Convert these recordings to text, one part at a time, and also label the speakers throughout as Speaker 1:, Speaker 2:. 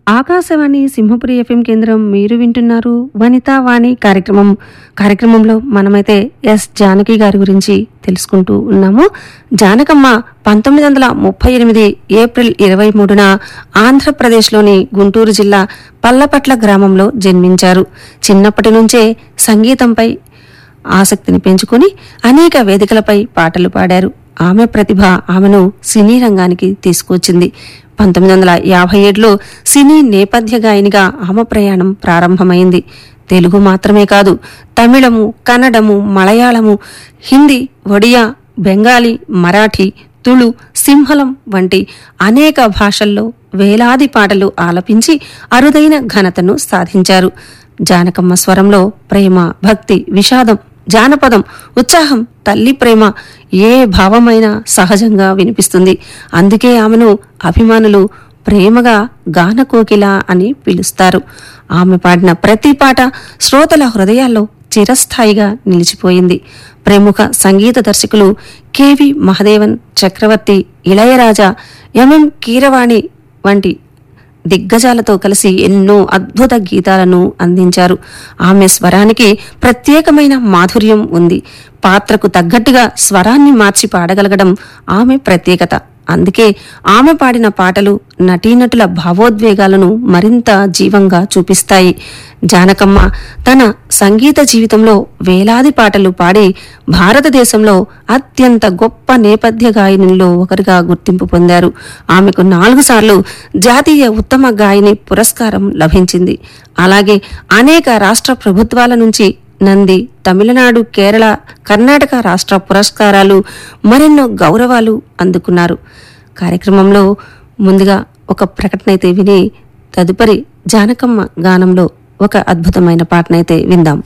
Speaker 1: Akashvani Simhapuri FM కేంద్రం మీరు వింటున్నారు వనితా వాణి కార్యక్రమం కార్యక్రమంలో మనమైతే ఎస్ జానకి గారి గురించి తెలుసుకుంటూ ఉన్నాము జానకమ్మ పంతొమ్మిది వందల ముప్పై ఎనిమిది ఏప్రిల్ ఇరవై మూడున ఆంధ్రప్రదేశ్లోని గుంటూరు జిల్లా పల్లపట్ల గ్రామంలో జన్మించారు చిన్నప్పటి నుంచే సంగీతంపై ఆసక్తిని పెంచుకుని అనేక వేదికలపై పాటలు పాడారు ఆమె ప్రతిభ ఆమెను సినీ రంగానికి తీసుకొచ్చింది పంతొమ్మిది వందల యాభై ఏడులో సినీ నేపథ్య గాయనిగా ఆమె ప్రయాణం ప్రారంభమైంది తెలుగు మాత్రమే కాదు తమిళము కన్నడము మలయాళము హిందీ ఒడియా బెంగాలీ మరాఠీ తుళు సింహలం వంటి అనేక భాషల్లో వేలాది పాటలు ఆలపించి అరుదైన ఘనతను సాధించారు జానకమ్మ స్వరంలో ప్రేమ భక్తి విషాదం జానపదం ఉత్సాహం తల్లి ప్రేమ ఏ భావమైనా సహజంగా వినిపిస్తుంది అందుకే ఆమెను అభిమానులు ప్రేమగా గానకోకిల అని పిలుస్తారు ఆమె పాడిన ప్రతి పాట శ్రోతల హృదయాల్లో చిరస్థాయిగా నిలిచిపోయింది ప్రముఖ సంగీత దర్శకులు కెవి మహదేవన్ చక్రవర్తి ఇళయరాజా ఎంఎం కీరవాణి వంటి దిగ్గజాలతో కలిసి ఎన్నో అద్భుత గీతాలను అందించారు ఆమె స్వరానికి ప్రత్యేకమైన మాధుర్యం ఉంది పాత్రకు తగ్గట్టుగా స్వరాన్ని మార్చి పాడగలగడం ఆమె ప్రత్యేకత అందుకే ఆమె పాడిన పాటలు నటీనటుల భావోద్వేగాలను మరింత జీవంగా చూపిస్తాయి జానకమ్మ తన సంగీత జీవితంలో వేలాది పాటలు పాడి భారతదేశంలో అత్యంత గొప్ప నేపథ్య గాయనిలో ఒకరిగా గుర్తింపు పొందారు ఆమెకు నాలుగు సార్లు జాతీయ ఉత్తమ గాయని పురస్కారం లభించింది అలాగే అనేక రాష్ట్ర ప్రభుత్వాల నుంచి నంది తమిళనాడు కేరళ కర్ణాటక రాష్ట్ర పురస్కారాలు మరెన్నో గౌరవాలు అందుకున్నారు కార్యక్రమంలో ముందుగా ఒక ప్రకటనైతే విని తదుపరి జానకమ్మ గానంలో ఒక అద్భుతమైన పాటనైతే విందాం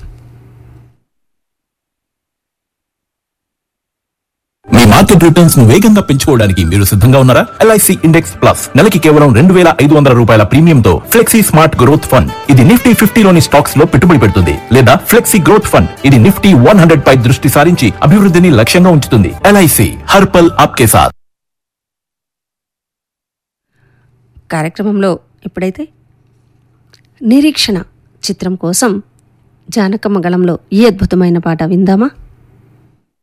Speaker 2: మీ మార్కెట్ రిటర్న్స్ ను వేగంగా పెంచుకోవడానికి మీరు సిద్ధంగా ఉన్నారా ఎల్ఐసి ఇండెక్స్ ప్లస్ నెలకి కేవలం రెండు వేల ఐదు వందల రూపాయల ప్రీమియంతో ఫ్లెక్సీ స్మార్ట్ గ్రోత్ ఫండ్ ఇది నిఫ్టీ ఫిఫ్టీలోని స్టాక్స్ లో పెట్టుబడి పెడుతుంది లేదా ఫ్లెక్సీ గ్రోత్ ఫండ్ ఇది నిఫ్టీ వన్ హండ్రెడ్ పై దృష్టి సారించి అభివృద్ధిని లక్ష్యంగా ఉంచుతుంది ఎల్ఐసి హర్పల్ ఆప్కే సాత్
Speaker 1: కార్యక్రమంలో ఇప్పుడైతే నిరీక్షణ చిత్రం కోసం జానకమ్మ గళంలో ఈ అద్భుతమైన పాట విందామా